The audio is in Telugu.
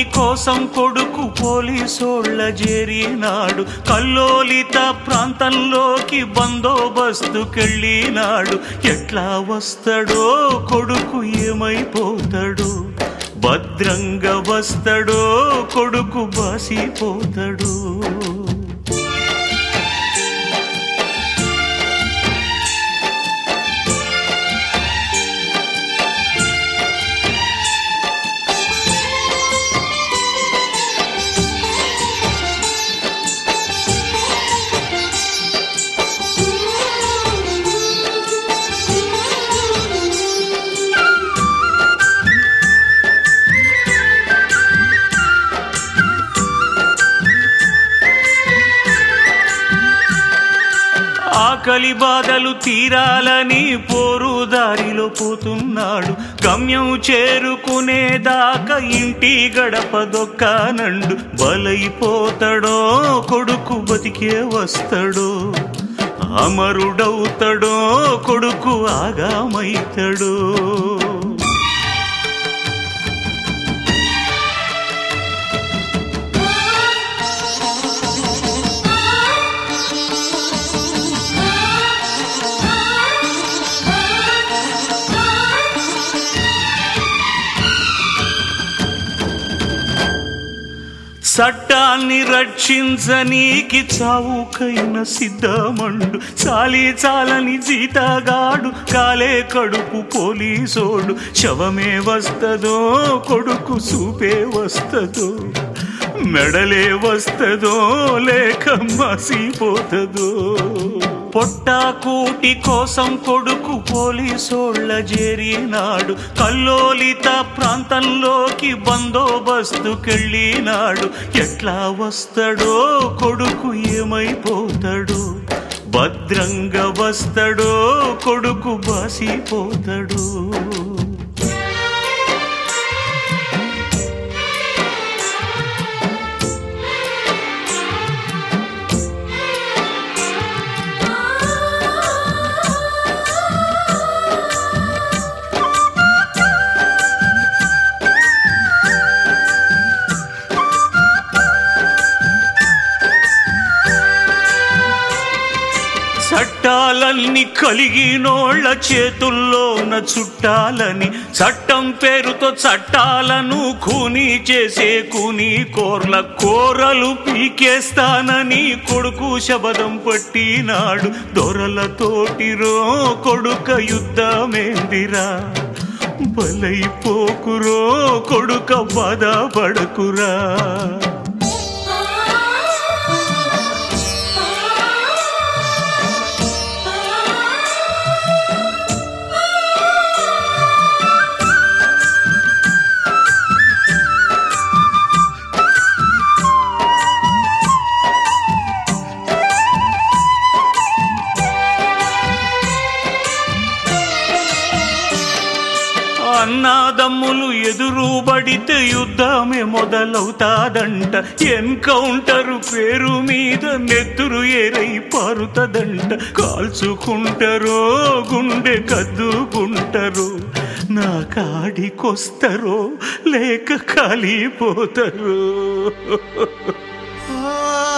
కూటి కోసం కొడుకు పోలీసోళ్ళ చేరినాడు కల్లోలిత ప్రాంతంలోకి బందోబస్తుకెళ్ళినాడు ఎట్లా వస్తాడో కొడుకు ఏమైపోతాడు భద్రంగా వస్తాడో కొడుకు బాసిపోతాడు ఆకలి బాధలు తీరాలని పోరు దారిలో పోతున్నాడు గమ్యం చేరుకునేదాకా ఇంటి గడప దొక్కానండు బలైపోతాడో కొడుకు బతికే వస్తాడో అమరుడవుతాడో కొడుకు ఆగామైతాడో చట్టాన్ని రక్షించనీకి చావుకైన సిద్ధమండు చాలి చాలని జీతగాడు కాలే కడుపు పోలీసోడు శవమే వస్తదో కొడుకు సూపే వస్తదో మెడలే వస్తదో లేక మసిపోతదో పొట్టా కూటి కోసం కొడుకు పోలీసోళ్ళ చేరినాడు కల్లోలిత ప్రాంతంలోకి బందోబస్తుకెళ్ళినాడు ఎట్లా వస్తాడో కొడుకు ఏమైపోతాడు భద్రంగా వస్తాడో కొడుకు బాసిపోతాడు చట్టాలన్నీ కలిగినోళ్ళ చేతుల్లోన చుట్టాలని చట్టం పేరుతో చట్టాలను కూనీ చేసే కూనీ కోర్ల కోరలు పీకేస్తానని కొడుకు శబదం పట్టినాడు దొరలతోటిరో కొడుక యుద్ధమేందిరా బలైపోకురో కొడుక బాధపడకురా అన్నాదమ్ములు ఎదురుబడితే యుద్ధమే మొదలవుతాదంట ఎన్కౌంటర్ పేరు మీద నెత్తురు ఏరై పారుతదంట కాల్చుకుంటారో గుండె కద్దుకుంటారో నా కాడికొస్తారో లేక కాలిపోతారో